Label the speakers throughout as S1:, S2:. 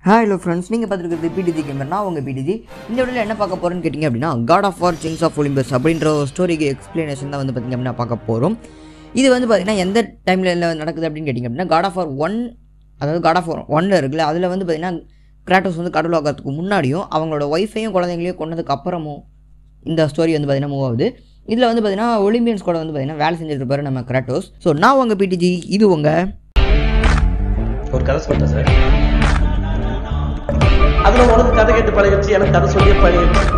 S1: hi hello friends நீங்கள் பார்த்துருக்கிறது PDG gamer நான் உங்கள் பிடிஜி இந்த வீடியோவில் என்ன பார்க்க போகிறோன்னு கேட்டிங்க அப்படின்னா God of war kings of Olympus அப்படின்ற ஒரு ஸ்டோரிக்கு எக்ஸ்ப்ளனேஷன் தான் வந்து பார்த்திங்க அப்படின்னா பார்க்க போகிறோம் இது வந்து பார்த்திங்கன்னா எந்த டைமில் நடக்குது அப்படின்னு கேட்டிங்க அப்படின்னா காட் ஆஃப் வார் ஒன் அதாவது காட் ஆஃப் வார் ஒன்னில் இருக்குல்ல அதில் வந்து பார்த்திங்கன்னா கிராட்டோஸ் வந்து கடவுள் ஆகிறதுக்கு முன்னாடியும் அவங்களோட ஒய்ஃபையும் குழந்தைங்களையும் கொண்டதுக்கு அப்புறமும் இந்த ஸ்டோரி வந்து பார்த்திங்கன்னா மூவ் ஆகுது இதில் வந்து பார்த்திங்கன்னா ஒலிம்பியன்ஸ் கூட வந்து பார்த்திங்கன்னா வேலை செஞ்சுட்டு இருப்பாரு நம்ம கிராட்டோஸ் ஸோ நான் உங்கள் பிடிஜி இது உங்கள்
S2: ஒரு கதை சொல்லிட்டேன் சார் அதுல உனக்கு கதை கேட்டு பழகிடுச்சு எனக்கு கதை சொல்லியே பழகிடுச்சு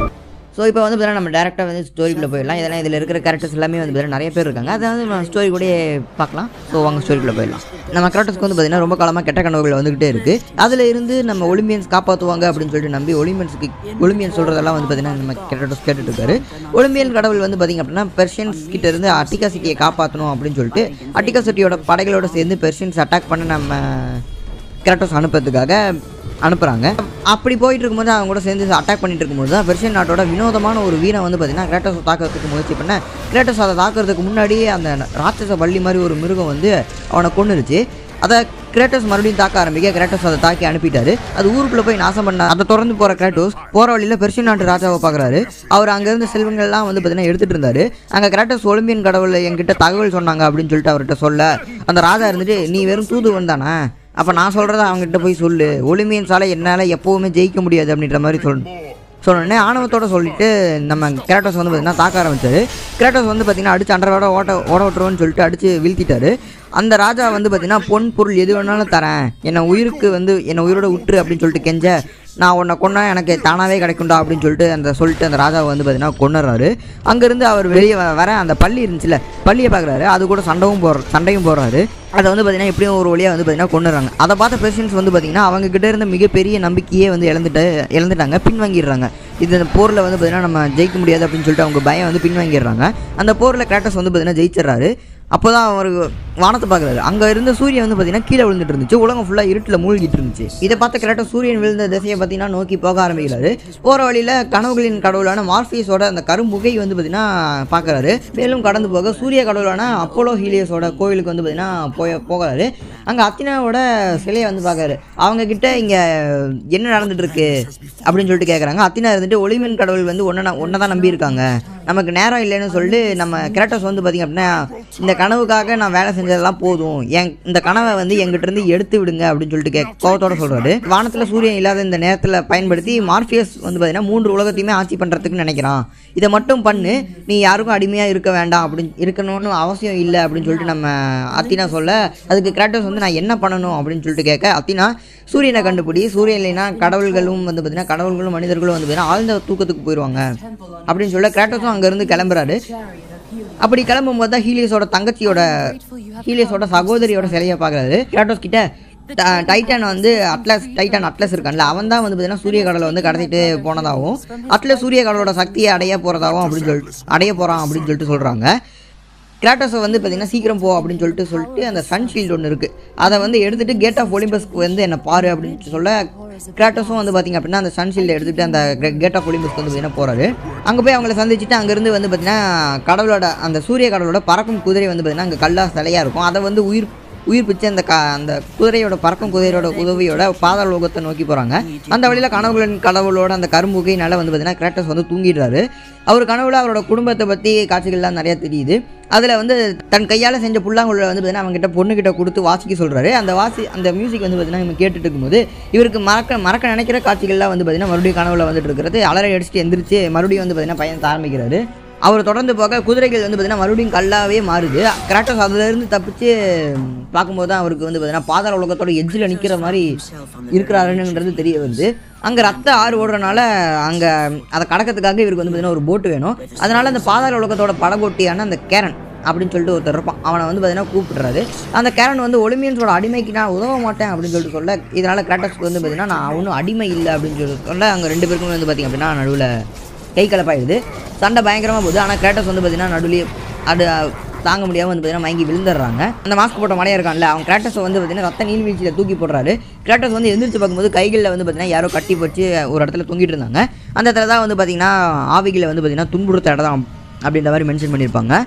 S1: ஸோ இப்போ வந்து பார்த்தீங்கன்னா நம்ம டேரெக்டாக வந்து ஸ்டோரிக்குள்ளே போயிடலாம் இதெல்லாம் இதில் இருக்கிற கேரக்டர்ஸ் எல்லாமே வந்து பார்த்தீங்கன்னா நிறைய பேர் இருக்காங்க அதாவது நம்ம ஸ்டோரி கூட பார்க்கலாம் ஸோ அவங்க ஸ்டோரிக்குள்ளே போயிடலாம் நம்ம கேரக்டர்ஸ்க்கு வந்து பார்த்தீங்கன்னா ரொம்ப காலமாக கெட்ட கனவுகள் வந்துகிட்டே இருக்குது அதில் இருந்து நம்ம ஒலிம்பியன்ஸ் காப்பாற்றுவாங்க அப்படின்னு சொல்லிட்டு நம்பி ஒலிம்பியன்ஸுக்கு ஒலிம்பியன்ஸ் சொல்கிறதெல்லாம் வந்து பார்த்தீங்கன்னா நம்ம கேரக்டர்ஸ் கேட்டுட்டு இருக்காரு ஒலிம்பியன் கடவுள் வந்து பார்த்திங்க அப்படின்னா பெர்ஷியன்ஸ் கிட்ட இருந்து அட்டிகா சிட்டியை காப்பாற்றணும் அப்படின்னு சொல்லிட்டு அட்டிகா சிட்டியோட படைகளோட சேர்ந்து பெர்ஷியன்ஸ் அட்டாக் பண்ண நம்ம கிராட்டோஸ் அனுப்புறதுக்காக அனுப்புகிறாங்க அப்படி போயிட்டு இருக்கும்போது அவங்க கூட சேர்ந்து அட்டாக் பண்ணிட்டு இருக்கும்போது தான் பெர்ஷியன் நாட்டோட வினோதமான ஒரு வீரன் வந்து பார்த்தீங்கன்னா கிராட்டோஸை தாக்கிறதுக்கு முயற்சி பண்ண கிராட்டோஸ் அதை தாக்குறதுக்கு முன்னாடியே அந்த ராட்சச பள்ளி மாதிரி ஒரு மிருகம் வந்து அவனை கொன்னுருச்சு அதை கிரேட்டோஸ் மறுபடியும் தாக்க ஆரம்பிக்க கிரேட்டோஸ் அதை தாக்கி அனுப்பிட்டாரு அது ஊருக்குள்ளே போய் நாசம் பண்ண அதை தொடர்ந்து போகிற கிராட்டோஸ் போகிற வழியில் பெர்ஷியன் நாட்டு ராஜாவை பார்க்குறாரு அவர் அங்கேருந்து செல்வங்கள்லாம் வந்து பார்த்தீங்கன்னா எடுத்துகிட்டு இருந்தாரு அங்கே கிராட்டோஸ் ஒலிம்பியன் கடவுள் என்கிட்ட தகவல் சொன்னாங்க அப்படின்னு சொல்லிட்டு அவர்கிட்ட சொல்ல அந்த ராஜா இருந்துட்டு நீ வெறும் தூதுவன் தானே அப்போ நான் சொல்கிறத அவங்ககிட்ட போய் சொல்லு ஒலிம்பியன்ஸால் என்னால் எப்போவுமே ஜெயிக்க முடியாது அப்படின்ற மாதிரி சொல்லணும் சொன்னோடனே ஆணவத்தோட சொல்லிட்டு நம்ம கிராட்டோஸ் வந்து பார்த்தீங்கன்னா தாக்க ஆரம்பிச்சாரு கிராட்டோஸ் வந்து பார்த்தீங்கன்னா அடிச்சு அண்டரோட ஓட்ட ஓட விட்டுருவோன்னு சொல்லிட்டு அடிச்சு வீழ்த்திட்டாரு அந்த ராஜா வந்து பார்த்தீங்கன்னா பொன் பொருள் எது வேணாலும் தரேன் என்னை உயிருக்கு வந்து என்னை உயிரோட விட்டுரு அப்படின்னு சொல்லிட்டு கெஞ்ச நான் உன்னை கொன்னா எனக்கு தானாகவே கிடைக்கும்டா அப்படின்னு சொல்லிட்டு அந்த சொல்லிட்டு அந்த ராஜாவை வந்து பார்த்தீங்கன்னா கொண்டுறாரு அங்கேருந்து அவர் வெளியே வ- வர அந்த பள்ளி இருந்துச்சுல பள்ளியை பார்க்குறாரு அது கூட சண்டையும் போடுற சண்டையும் போடுறாரு அதை வந்து பார்த்தீங்கன்னா எப்படியும் ஒரு வழியாக வந்து பார்த்தீங்கன்னா கொண்டுறாங்க அதை பார்த்த பிரசிடன்ஸ் வந்து பார்த்தீங்கன்னா அவங்க கிட்ட இருந்த மிகப்பெரிய நம்பிக்கையே வந்து இழந்துட்டு இழந்துட்டாங்க பின்வாங்கிடுறாங்க இது இந்த போரில் வந்து பார்த்தீங்கன்னா நம்ம ஜெயிக்க முடியாது அப்படின்னு சொல்லிட்டு அவங்க பயம் வந்து பின்வாங்கிடுறாங்க அந்த போரில் கிராட்டஸ் வந்து பார்த்தீங்கன்னா ஜெயிச்சிடுறாரு அப்போ தான் அவர் வானத்தை பார்க்குறாரு அங்கே இருந்த சூரியன் வந்து பார்த்தீங்கன்னா கீழே விழுந்துட்டு இருந்துச்சு உலகம் ஃபுல்லாக இருட்டில் மூழ்கிட்டு இருந்துச்சு இதை பார்த்த கரெக்டாக சூரியன் விழுந்த திசையை பார்த்தீங்கன்னா நோக்கி போக ஆரம்பிக்கிறாரு போகிற வழியில் கனவுகளின் கடவுளான மார்ஃபியஸோட அந்த கரும்புகை வந்து பார்த்தீங்கன்னா பார்க்குறாரு மேலும் கடந்து போக சூரிய கடவுளான அப்போலோ ஹீலியஸோட கோவிலுக்கு வந்து பார்த்தீங்கன்னா போய் போகிறாரு அங்கே அத்தினாவோட சிலையை வந்து பார்க்குறாரு அவங்க கிட்ட இங்கே என்ன நடந்துட்டு இருக்கு அப்படின்னு சொல்லிட்டு கேட்குறாங்க அத்தினா இருந்துட்டு ஒளிமின் கடவுள் வந்து ஒன்றை ஒன்றை தான் நம்பியிருக்காங்க நமக்கு நேரம் இல்லைன்னு சொல்லிட்டு நம்ம கிராட்டோஸ் வந்து பார்த்திங்க அப்படின்னா இந்த கனவுக்காக நான் வேலை செஞ்சதெல்லாம் போதும் என் இந்த கனவை வந்து எங்கிட்ட இருந்து எடுத்து விடுங்க அப்படின்னு சொல்லிட்டு கே கோவத்தோட சொல்கிறாரு வானத்தில் சூரியன் இல்லாத இந்த நேரத்தில் பயன்படுத்தி மார்ஃபியஸ் வந்து பார்த்தீங்கன்னா மூன்று உலகத்தையுமே ஆட்சி பண்ணுறதுக்கு நினைக்கிறான் இதை மட்டும் பண்ணு நீ யாருக்கும் அடிமையாக இருக்க வேண்டாம் அப்படின்னு இருக்கணும்னு அவசியம் இல்லை அப்படின்னு சொல்லிட்டு நம்ம அத்தினா சொல்ல அதுக்கு கிராட்டோஸ் வந்து நான் என்ன பண்ணணும் அப்படின்னு சொல்லிட்டு கேட்க அத்தினா சூரியனை கண்டுபிடி சூரியன் இல்லைன்னா கடவுள்களும் வந்து பார்த்தீங்கன்னா கடவுள்களும் மனிதர்களும் வந்து பார்த்தீங்கன்னா ஆழ்ந்த தூக்கத்துக்கு போயிடுவாங்க அப்படின்னு சொல்ல கிராட்டோஸும் அங்கேருந்து கிளம்புறாரு அப்படி கிளம்பும்போது தான் ஹீலியஸோட தங்கச்சியோட ஹீலியஸோட சகோதரியோட சிலையை பார்க்குறாரு கிராட்டோஸ் கிட்ட ட- டைட்டான் வந்து அட்லஸ் டைட்டான் அட்லஸ் இருக்கான்ல அவன் தான் வந்து பார்த்தீங்கன்னா சூரிய கடலை வந்து கடத்திட்டு போனதாகவும் அட்லஸ் சூரிய கடலோட சக்தியை அடைய போகிறதாகவும் அப்படின்னு சொல்லிட்டு அடைய போகிறான் அப்படின்னு சொல்லிட்டு சொல்கிறாங்க கிராட்டோஸை வந்து பார்த்தீங்கன்னா சீக்கிரம் போ அப்படின்னு சொல்லிட்டு சொல்லிட்டு அந்த சன் ஷீல்டு ஒன்று இருக்குது அதை வந்து எடுத்துகிட்டு கேட் ஆஃப் ஒலிம்பஸ்க்கு வந்து என்னை பாரு அப்படின்னு சொல்ல கிராட்டோஸும் வந்து பார்த்திங்க அப்படின்னா அந்த சன் ஷீல்டை எடுத்துகிட்டு அந்த கேட் ஆஃப் ஒலிம்பஸ்க்கு வந்து பார்த்தீங்கன்னா போகிறாரு அங்கே போய் அவங்கள சந்திச்சுட்டு அங்கேருந்து வந்து பார்த்தீங்கன்னா கடவுளோட அந்த சூரிய கடவுளோட பறக்கும் குதிரை வந்து பார்த்தீங்கன்னா அங்கே கல்லா சிலையாக இருக்கும் அதை வந்து உயிர் உயிர் பிச்சு அந்த க அந்த குதிரையோட பறக்கும் குதிரையோட உதவியோட பாதாள லோகத்தை நோக்கி போகிறாங்க அந்த வழியில் கனவுகளின் கடவுளோட அந்த கரும்புகையினால வந்து பார்த்தீங்கன்னா கிராட்டஸ் வந்து தூங்கிடுறாரு அவர் கனவுல அவரோட குடும்பத்தை பற்றி காட்சிகள்லாம் நிறையா தெரியுது அதில் வந்து தன் கையால் செஞ்ச புல்லாங்குழல வந்து பார்த்தீங்கன்னா அவங்ககிட்ட பொண்ணுகிட்ட கொடுத்து வாசிக்க சொல்கிறாரு அந்த வாசி அந்த மியூசிக் வந்து பார்த்தீங்கன்னா நம்ம கேட்டுட்டு இருக்கும்போது இவருக்கு மறக்க மறக்க நினைக்கிற காட்சிகள்லாம் வந்து பார்த்தீங்கன்னா மறுபடியும் கனவுல வந்துட்டு இருக்கிறது அலறை அடிச்சுட்டு எந்திரிச்சு மறுபடியும் வந்து பார்த்தீங்கன்னா பையன் ஆரம்பிக்கிறாரு அவர் தொடர்ந்து போக குதிரைகள் வந்து பார்த்தீங்கன்னா மறுபடியும் கல்லாவே மாறுது கிராட்டோஸ் அதுலேருந்து தப்பிச்சு பார்க்கும்போது தான் அவருக்கு வந்து பார்த்தீங்கன்னா பாதாள உலகத்தோட எட்ஜில் நிற்கிற மாதிரி இருக்கிறாருன்றது தெரிய வருது அங்கே ரத்த ஆறு ஓடுறனால அங்கே அதை கடக்கிறதுக்காக இவருக்கு வந்து பார்த்தீங்கன்னா ஒரு போட்டு வேணும் அதனால அந்த பாதாள உலகத்தோட படகோட்டியான அந்த கேரன் அப்படின்னு சொல்லிட்டு ஒருத்தர் இருப்பான் அவனை வந்து பார்த்தீங்கன்னா கூப்பிடுறாரு அந்த கேரன் வந்து ஒலிம்பியன்ஸோட அடிமைக்கு நான் உதவ மாட்டேன் அப்படின்னு சொல்லிட்டு சொல்ல இதனால் கிராட்டஸ்க்கு வந்து பார்த்தீங்கன்னா நான் ஒன்றும் அடிமை இல்லை அப்படின்னு சொல்லி சொல்ல அங்கே ரெண்டு பேருக்குமே வந்து பார்த்திங்க அப்படின்னா நடுவில் கை கலப்பாயிடுது சண்டை பயங்கரமாக போகுது ஆனால் கிராட்டஸ் வந்து பார்த்தீங்கன்னா நடுவுலயே அது தாங்க முடியாமல் வந்து பார்த்தீங்கன்னா மயங்கி விழுந்துடுறாங்க அந்த மாஸ்க் போட்ட மலையா இருக்கான்ல அவன் கிராட்டஸை வந்து பார்த்தீங்கன்னா ரத்த நீர்வீழ்ச்சியில் தூக்கி போடுறாரு கிராட்டஸ் வந்து எந்திரிச்சு பார்க்கும்போது கைகளில் வந்து பார்த்தீங்கன்னா யாரோ கட்டி வச்சு ஒரு இடத்துல தொங்கிட்டு இருந்தாங்க அந்த இடத்துல தான் வந்து பார்த்தீங்கன்னா ஆவிகளை வந்து பார்த்தீங்கன்னா துன்புறுத்த இடம் அப்படின்ற மாதிரி மென்ஷன் பண்ணியிருப்பாங்க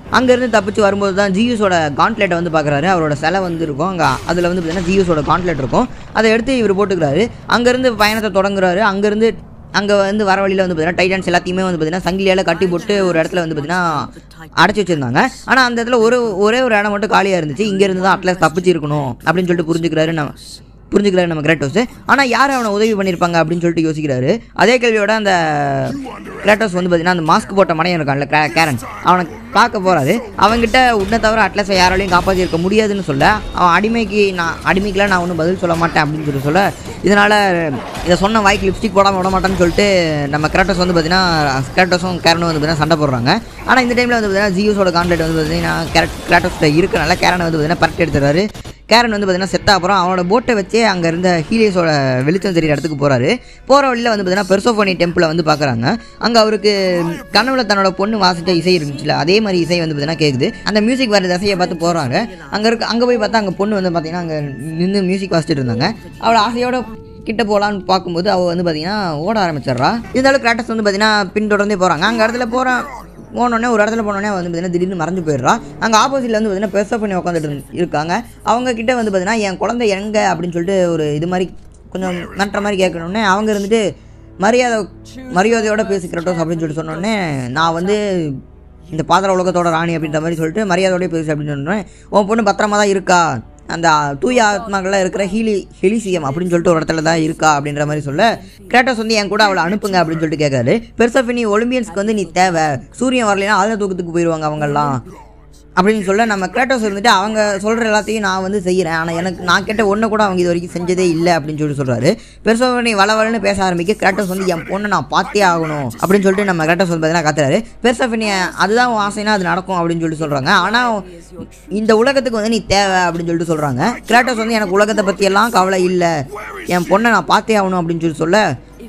S1: அங்கேருந்து தப்பிச்சு வரும்போது தான் ஜியூஸோட காண்ட்லெட்டை வந்து பார்க்குறாரு அவரோட சிலை வந்து இருக்கும் அங்கே அதில் வந்து பார்த்தீங்கன்னா ஜியூஸோட காண்ட்லெட் இருக்கும் அதை எடுத்து இவர் போட்டுக்கிறாரு அங்கேருந்து பயணத்தை தொடங்குறாரு அங்கேருந்து அங்கே வந்து வர வழியில் வந்து பார்த்தீங்கன்னா டைட்டன்ஸ் எல்லாத்தையுமே வந்து பார்த்தீங்கன்னா சங்கிலியால் கட்டி போட்டு ஒரு இடத்துல வந்து பார்த்தீங்கன்னா அடைச்சி வச்சிருந்தாங்க ஆனால் அந்த இடத்துல ஒரு ஒரே ஒரு இடம் மட்டும் காலியாக இருந்துச்சு இங்கேருந்து தான் அட்லஸ் தப்பிச்சு இருக்கணும் அப்படின்னு சொல்லிட்டு புரிஞ்சுக்கிறாரு நம்ம புரிஞ்சுக்கிறாரு நம்ம கிரேட்டோஸ் ஆனால் யார் அவனை உதவி பண்ணியிருப்பாங்க அப்படின்னு சொல்லிட்டு யோசிக்கிறாரு அதே கேள்வியோட அந்த கிரேட்டோஸ் வந்து பார்த்தீங்கன்னா அந்த மாஸ்க் போட்ட மனையன் இருக்கான்ல கே- கேரன் அவனை பார்க்க போறாரு அவன்கிட்ட உன்னை தவிர அட்லஸை யாராலையும் காப்பாற்றிருக்க முடியாதுன்னு சொல்ல அவன் அடிமைக்கு நான் அடிமைக்கெலாம் நான் ஒன்றும் பதில் சொல்ல மாட்டேன் அப்படின்னு சொல்லி சொல்ல இதனால் இதை சொன்ன வாய்க்கு லிப்ஸ்டிக் போடாமல் விட மாட்டேன்னு சொல்லிட்டு நம்ம கிராட்டோஸ் வந்து பார்த்தீங்கன்னா கிராட்டோஸும் கேரனும் வந்து பார்த்தீங்கன்னா சண்டை போடுறாங்க ஆனால் இந்த டைமில் வந்து பார்த்தீங்கன்னா ஜியோஸோட கான்ட்ராக்ட் வந்து பார்த்தீங்கன்னா கேரட் கிராட்டோஸ்கிட்ட இருக்கனால கேரனை வந்து பார்த்தீங்கன்னா பரட்டி எடுத்துறாரு கேரன் வந்து பார்த்தீங்கன்னா செத்த அப்புறம் அவனோட போட்டை வச்சே அங்கே இருந்த ஹீலியஸோட வெளிச்சம் தெரியிற இடத்துக்கு போகிறாரு போகிற வழியில் வந்து பார்த்தீங்கன்னா பெர்சோஃபோனி டெம்பிளை வந்து பார்க்குறாங்க அங்கே அவருக்கு கனவுல தன்னோட பொண்ணு வாசித்த இசை இருந்துச்சுல அதே மாதிரி இசை வந்து பார்த்தீங்கன்னா கேட்குது அந்த மியூசிக் வர திசையை பார்த்து போகிறாங்க அங்கே இருக்க அங்கே போய் பார்த்தா அங்கே பொண்ணு வந்து பார்த்தீங்கன்னா அங்கே நின்று மியூசிக் வாசிச்சுட்டு இருந்தாங்க அவளை ஆசையோட கிட்ட போகலான்னு பார்க்கும்போது அவள் வந்து பார்த்தீங்கன்னா ஓட ஆரம்பிச்சிடுறா இருந்தாலும் கிராட்டஸ் வந்து பார்த்தீங்கன்னா பின்தொடர்ந்தே போகிறாங்க அங்கே இடத்துல போகிற போனோடனே ஒரு இடத்துல போனோடனே வந்து பார்த்தீங்கன்னா திடீர்னு மறைஞ்சு போயிடுறா அங்கே ஆப்போசிட்டில் வந்து பார்த்தீங்கன்னா பெருசாக பண்ணி உட்காந்துட்டு இருக்காங்க அவங்க கிட்ட வந்து பார்த்தீங்கன்னா என் குழந்தை எங்க அப்படின்னு சொல்லிட்டு ஒரு இது மாதிரி கொஞ்சம் நட்டுற மாதிரி கேட்கணுன்னே அவங்க இருந்துட்டு மரியாதை மரியாதையோட பேசிக்கிறட்டோஸ் அப்படின்னு சொல்லிட்டு சொன்னோடனே நான் வந்து இந்த பாதாள உலகத்தோட ராணி அப்படின்ற மாதிரி சொல்லிட்டு மரியாதையோடய பேசு அப்படின்னு சொன்னோடனே உன் பொண்ணு பத்திரமா தான் இருக்கா அந்த தூய ஆத்மாக்கள்லாம் இருக்கிற ஹீலி ஹெலிசியம் அப்படின்னு சொல்லிட்டு ஒரு இடத்துல தான் இருக்கா அப்படின்ற மாதிரி சொல்ல கிரேட்டஸ் வந்து என் கூட அவளை அனுப்புங்க அப்படின்னு சொல்லிட்டு கேட்காரு பெருசாக நீ ஒலிம்பியன்ஸ்க்கு வந்து நீ தேவை சூரியன் வரலைன்னா ஆழ்ந்த தூக்கத்துக்கு போயிடுவாங்க அவங்கெல்லாம் அப்படின்னு சொல்ல நம்ம கிரேட்டோஸ் இருந்துட்டு அவங்க சொல்கிற எல்லாத்தையும் நான் வந்து செய்கிறேன் ஆனால் எனக்கு நான் கேட்ட ஒன்று கூட அவங்க இது வரைக்கும் செஞ்சதே இல்லை அப்படின்னு சொல்லி சொல்கிறாரு பெருசாக நீ வள வளன்னு பேச ஆரம்பிக்க கிரேட்டோஸ் வந்து என் பொண்ணை நான் பார்த்தே ஆகணும் அப்படின்னு சொல்லிட்டு நம்ம கிரேட்டோஸ் வந்து பார்த்தீங்கன்னா கத்துறாரு பெருசாக நீ அதுதான் உன் ஆசைனா அது நடக்கும் அப்படின்னு சொல்லிட்டு சொல்கிறாங்க ஆனால் இந்த உலகத்துக்கு வந்து நீ தேவை அப்படின்னு சொல்லிட்டு சொல்கிறாங்க கிரேட்டோஸ் வந்து எனக்கு உலகத்தை பற்றியெல்லாம் கவலை இல்லை என் பொண்ணை நான் பார்த்தே ஆகணும் அப்படின்னு சொல்லி சொல்ல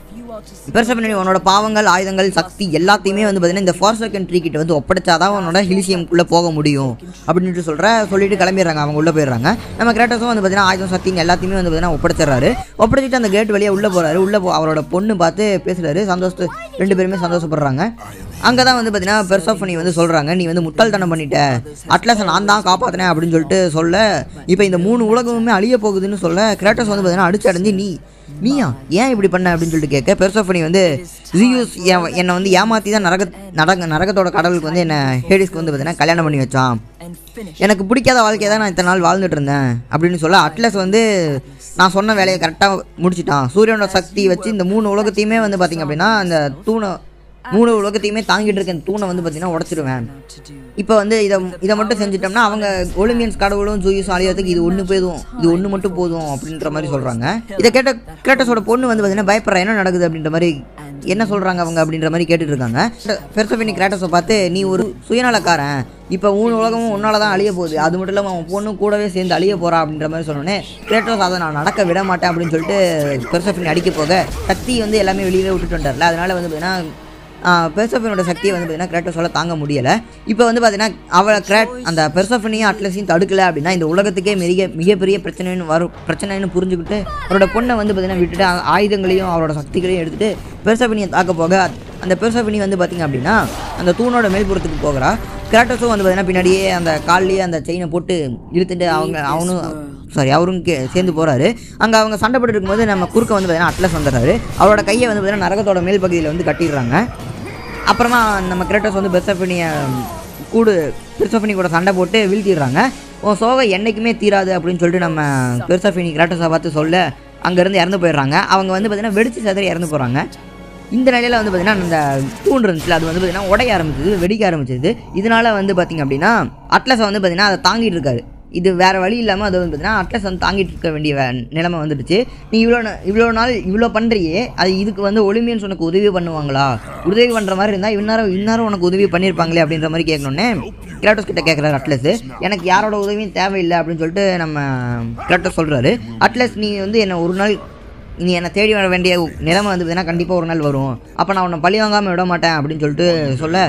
S1: பெருசாக உன்னோட பாவங்கள் ஆயுதங்கள் சக்தி எல்லாத்தையுமே வந்து பார்த்தீங்கன்னா இந்த ஃபார் செகண்ட் ட்ரீ கிட்ட வந்து ஒப்படைச்சாதான் உன்னோட ஹிலிசியம்குள்ளே போக முடியும் அப்படின்னு சொல்கிற சொல்லிட்டு கிளம்பிடுறாங்க அவங்க உள்ளே போயிடுறாங்க நம்ம கிரேட்டஸும் வந்து பார்த்தீங்கன்னா ஆயுதம் சக்தி எல்லாத்தையுமே வந்து பார்த்தீங்கன்னா ஒப்படைச்சிடுறாரு ஒப்படைச்சிட்டு அந்த கேட் வழியாக உள்ளே போகிறாரு உள்ளே போ அவரோட பொண்ணு பார்த்து பேசுகிறாரு சந்தோஷத்து ரெண்டு பேருமே சந்தோஷப்படுறாங்க அங்கே தான் வந்து பார்த்தீங்கன்னா பெர்சாஃபனி வந்து சொல்கிறாங்க நீ வந்து முட்டாள்தனம் பண்ணிட்ட அட்லஸை நான் தான் காப்பாற்றினேன் அப்படின்னு சொல்லிட்டு சொல்ல இப்போ இந்த மூணு உலகமுமே அழிய போகுதுன்னு சொல்ல கிரேட்டஸ் வந்து பார்த்தீங்கன்னா அடிச்சு அடைஞ்சு நீ நீயா ஏன் இப்படி பண்ண அப்படின்னு சொல்லிட்டு கேட்க பெர்சோஃபனி வந்து ஜியூஸ் என்னை வந்து ஏமாற்றி தான் நரக நரக நரகத்தோட கடவுளுக்கு வந்து என்னை ஹேடிஸ்க்கு வந்து பார்த்தீங்கன்னா கல்யாணம் பண்ணி வச்சான் எனக்கு பிடிக்காத வாழ்க்கையை தான் நான் இத்தனை நாள் வாழ்ந்துட்டு இருந்தேன் அப்படின்னு சொல்ல அட்லஸ் வந்து நான் சொன்ன வேலையை கரெக்டாக முடிச்சிட்டான் சூரியனோட சக்தி வச்சு இந்த மூணு உலகத்தையுமே வந்து பார்த்தீங்க அப்படின்னா அந்த தூணை மூணு உலகத்தையுமே தாங்கிட்டு இருக்க இந்த தூணை வந்து பார்த்தீங்கன்னா உடச்சிடுவேன் இப்போ வந்து இதை இதை மட்டும் செஞ்சுட்டோம்னா அவங்க ஒலிம்பியன்ஸ் கடவுளும் ஜூயூஸும் அழியறதுக்கு இது ஒன்று போதும் இது ஒன்று மட்டும் போதும் அப்படின்ற மாதிரி சொல்கிறாங்க இதை கேட்ட கிரேட்டஸோட பொண்ணு வந்து பார்த்தீங்கன்னா பயப்படுறா என்ன நடக்குது அப்படின்ற மாதிரி என்ன சொல்கிறாங்க அவங்க அப்படின்ற மாதிரி கேட்டுட்டு இருக்காங்க பெருசபினி கிரேட்டஸை பார்த்து நீ ஒரு சுயநலக்காரன் இப்போ மூணு உலகமும் உன்னால தான் அழிய போகுது அது மட்டும் இல்லாமல் அவன் பொண்ணும் கூடவே சேர்ந்து அழிய போறா அப்படின்ற மாதிரி சொன்னோன்னே கிரேட்டோஸ் அதை நான் நடக்க விட மாட்டேன் அப்படின்னு சொல்லிட்டு பெருசபினி அடிக்க போக சக்தி வந்து எல்லாமே வெளியிலே விட்டுட்டு வந்துட்டார்ல அதனால வந்து பார்த்தீங்கன்னா பெர்சஃபினோட சக்தியை வந்து பார்த்தீங்கன்னா கிராட்டோஸால் தாங்க முடியலை இப்போ வந்து பார்த்தீங்கன்னா அவளை கிராட் அந்த பெர்சஃபினையும் அட்லஸையும் தடுக்கல அப்படின்னா இந்த உலகத்துக்கே மிக மிகப்பெரிய பிரச்சனைன்னு வரும் பிரச்சனைன்னு புரிஞ்சுக்கிட்டு அவரோட பொண்ணை வந்து பார்த்தீங்கன்னா விட்டுட்டு ஆ- ஆயுதங்களையும் அவரோட சக்திகளையும் எடுத்துட்டு பெர்சஃபினியை தாக்க போக அந்த பெர்சஃபினி வந்து பார்த்தீங்க அப்படின்னா அந்த தூணோட மேல்புறத்துக்கு போகிறா கிராட்டோஸும் வந்து பார்த்தீங்கன்னா பின்னாடியே அந்த கால்லேயே அந்த செயினை போட்டு இழுத்துட்டு அவங்க அவனும் சாரி அவரும் கே- சேர்ந்து போறாரு அங்கே அவங்க சண்டை போட்டு இருக்கும்போது நம்ம குறுக்க வந்து பார்த்தீங்கன்னா அட்லஸ் வந்துடுறாரு அவரோட கையை வந்து பார்த்தீங்கன்னா நரகத்தோட மேல் பகுதியில் வந்து கட்டிடுறாங்க அப்புறமா நம்ம கிரேட்டஸ் வந்து பெர்சஃபினியை கூடு பெர்சஃபினி கூட சண்டை போட்டு வீழ்த்திடுறாங்க உன் சோகை என்னைக்குமே தீராது அப்படின்னு சொல்லிட்டு நம்ம பெர்சஃபினி கிராட்டஸை பார்த்து சொல்ல அங்கேருந்து இறந்து போயிடுறாங்க அவங்க வந்து பார்த்தீங்கன்னா வெடிச்சு செதறி இறந்து போகிறாங்க இந்த நிலையில் வந்து பார்த்தீங்கன்னா அந்த தூண் இருந்துச்சுல அது வந்து பார்த்தீங்கன்னா உடைய ஆரம்பிச்சது வெடிக்க ஆரம்பிச்சது இதனால வந்து பார்த்தீங்க அப்படின்னா அட்லஸை வந்து பார்த்தீங்கன்னா அதை தாங்கிட்டு இருக்காரு இது வேற வழி இல்லாமல் அது வந்து பார்த்தீங்கன்னா அட்லஸ் வந்து தாங்கிட்டு இருக்க வேண்டிய வே- நிலைமை வந்துடுச்சு நீ இவ்வளோ நா- இவ்வளோ நாள் இவ்வளோ பண்ணுறியே அது இதுக்கு வந்து ஒலிம்பியன்ஸ் உனக்கு உதவி பண்ணுவாங்களா உதவி பண்ணுற மாதிரி இருந்தால் இந்நேரம் இந்நேரம் உனக்கு உதவி பண்ணியிருப்பாங்களே அப்படின்ற மாதிரி கேட்கணுன்னே கிராட்டோஸ் கிட்ட கேட்குறாரு அட்லஸ் எனக்கு யாரோட உதவியும் தேவையில்லை அப்படின்னு சொல்லிட்டு நம்ம கிராட்டோஸ் சொல்கிறாரு அட்லஸ் நீ வந்து என்னை ஒரு நாள் நீ என்னை தேடி வர வேண்டிய நிலைமை வந்து பார்த்தீங்கன்னா கண்டிப்பாக ஒரு நாள் வரும் அப்போ நான் உன்னை பழி வாங்காமல் விட மாட்டேன் அப்படின்னு சொல்லிட்டு சொல்ல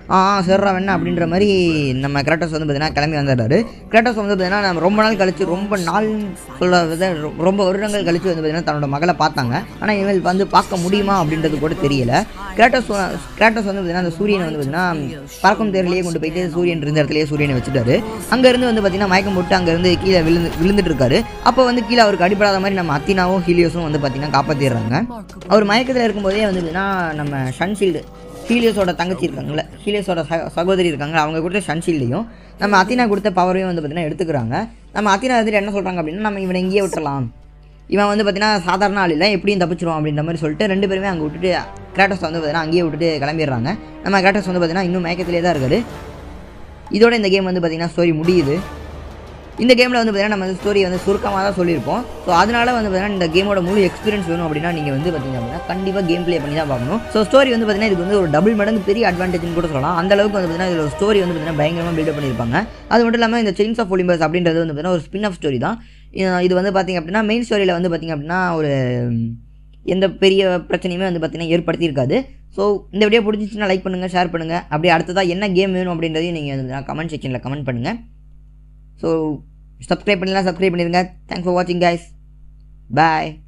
S1: ஆ ஆ, சரிடா வேணா அப்படின்ற மாதிரி நம்ம கிராட்டோஸ் வந்து பார்த்தீங்கன்னா கிளம்பி வந்துடுறாரு கிராட்டோஸ் வந்து பார்த்தீங்கன்னா நம்ம ரொம்ப நாள் கழிச்சு ரொம்ப நாள் சொல்ல வித ரொம்ப வருடங்கள் கழிச்சு வந்து பார்த்தீங்கன்னா தன்னோட மகளை பார்த்தாங்க ஆனால் இவள் வந்து பார்க்க முடியுமா அப்படின்றது கூட தெரியல கிராட்டோஸ் வ- கிராட்டோஸ் வந்து பார்த்தீங்கன்னா அந்த சூரியனை வந்து பார்த்தீங்கன்னா பறக்கும் தேர்லேயே கொண்டு போயிட்டு சூரியன் இருந்த இடத்துலயே சூரியனை வச்சுட்டாரு அங்கேருந்து வந்து பார்த்தீங்கன்னா மயக்கம் போட்டு அங்கேருந்து கீழே விழுந்து விழுந்துட்டு இருக்காரு அப்போ வந்து கீழே அவருக்கு அடிபடாத மாதிரி நம்ம அத்தினாவும் ஹீலியோஸும் வந்து பார்த்தீங்கன்னா காப்பாற்றிடுறாங்க அவர் மயக்கத்தில் இருக்கும்போதே வந்து பார்த்தீங்கன்னா நம்ம சன்ஷீல்டு ஹீலியோஸோட தங்கச்சி இருக்காங்கல்ல ஹீலியோஸோட ச சகோதரி இருக்காங்க அவங்க கொடுத்த சன்ஷீல்டையும் நம்ம அத்தினா கொடுத்த பவரையும் வந்து பார்த்தீங்கன்னா எடுத்துக்கிறாங்க நம்ம அத்தினா வந்துட்டு என்ன சொல்கிறாங்க அப்படின்னா நம்ம இவனை இங்கேயே விட்டுறலாம் இவன் வந்து பார்த்தீங்கன்னா சாதாரண ஆள் இல்லை எப்படியும் தப்பிச்சிருவான் அப்படின்ற மாதிரி சொல்லிட்டு ரெண்டு பேருமே அங்கே விட்டுட்டு கிராட்டஸ் வந்து பார்த்தீங்கன்னா அங்கேயே விட்டுட்டு கிளம்பிடுறாங்க நம்ம கிராட்டஸ் வந்து பார்த்தீங்கன்னா இன்னும் மயக்கத்திலே தான் இருக்காரு இதோட இந்த கேம் வந்து பார்த்தீங்கன்னா ஸ்டோரி முடியுது இந்த கேமில் வந்து பார்த்தீங்கன்னா நம்ம வந்து ஸ்டோரி வந்து சுருக்கமாக தான் சொல்லியிருப்போம் ஸோ அதனால வந்து பார்த்தீங்கன்னா இந்த கேமோட முழு எக்ஸ்பீரியன்ஸ் வேணும் அப்படின்னா நீங்கள் வந்து பார்த்தீங்க அப்படின்னா கண்டிப்பாக கேம் ப்ளே பண்ணி தான் பார்க்கணும் ஸோ ஸ்டோரி வந்து பார்த்தீங்கன்னா இதுக்கு வந்து ஒரு டபுள் மடங்கு பெரிய அட்வான்டேஜ்னு கூட சொல்லலாம் அந்த அளவுக்கு வந்து பார்த்தீங்கன்னா இதில் ஸ்டோரி வந்து பார்த்தீங்கன்னா பயங்கரமாக பில்டப் பண்ணியிருப்பாங்க அது மட்டும் இல்லாமல் இந்த செயின்ஸ் ஆஃப் ஒலிம்பஸ் அப்படின்றது வந்து பார்த்தீங்கன்னா ஒரு ஸ்பின் ஆஃப் ஸ்டோரி தான் இது- இது வந்து பார்த்தீங்க அப்படின்னா மெயின் ஸ்டோரியில் வந்து பார்த்தீங்க அப்படின்னா ஒரு எந்த பெரிய பிரச்சனையுமே வந்து பார்த்தீங்கன்னா ஏற்படுத்தியிருக்காது ஸோ இந்த வீடியோ பிடிச்சிச்சுன்னா லைக் பண்ணுங்கள் ஷேர் பண்ணுங்கள் அப்படியே அடுத்ததாக என்ன கேம் வேணும் அப்படின்றதையும் நீங்கள் கமெண்ட் செக்ஷனில் கமெண்ட் பண்ணுங்கள் ஸோ சப்ஸ்கிரைப் பண்ணலாம் சப்ஸ்கிரைப் பண்ணிடுங்க தேங்க்ஸ் ஃபார் வாட்சிங் guys பாய்